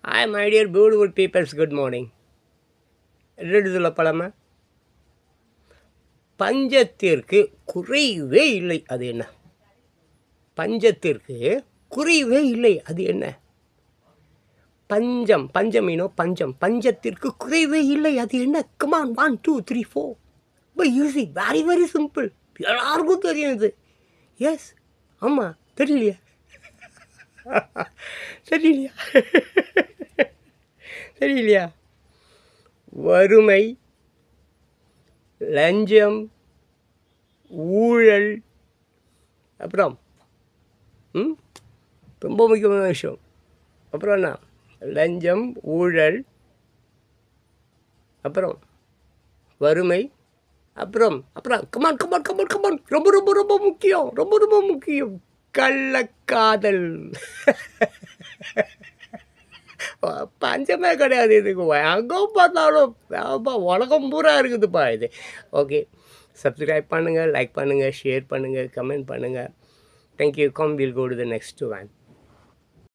hi my dear beautiful peoples good morning ரெண்டு சொல்லப்படாம பஞ்சத்திற்கு குறைவே இல்லை அது என்ன பஞ்சத்திற்கு குறைவே இல்லை அது என்ன பஞ்சம் பஞ்சம் மீனோ பஞ்சம் பஞ்சத்திற்கு குறைவே இல்லை அது என்ன come on one two three four ரொம்ப ஈஸி வெரி வெரி சிம்பிள் எல்லாருக்கும் தெரியும் இது எஸ் ஆமாம் தெரியலையா தெரியலையா தெரியலையா வறுமை லஞ்சம் ஊழல் அப்புறம் ம் ரொம்ப முக்கியமான விஷயம் அப்புறம் என்ன லஞ்சம் ஊழல் அப்புறம் வறுமை அப்புறம் அப்புறம் கமான் கமான் கமான் கமான் ரொம்ப ரொம்ப ரொம்ப முக்கியம் ரொம்ப ரொம்ப முக்கியம் கள்ளக்காதல் பஞ்சமே கிடையாது இதுக்கு எங்கே பார்த்தாலும் ஆமா, உலகம் பூரா இருக்குதுப்பா இது ஓகே சப்ஸ்கிரைப் பண்ணுங்கள் லைக் பண்ணுங்கள் ஷேர் பண்ணுங்கள் கமெண்ட் பண்ணுங்கள் thank you come will go to the next one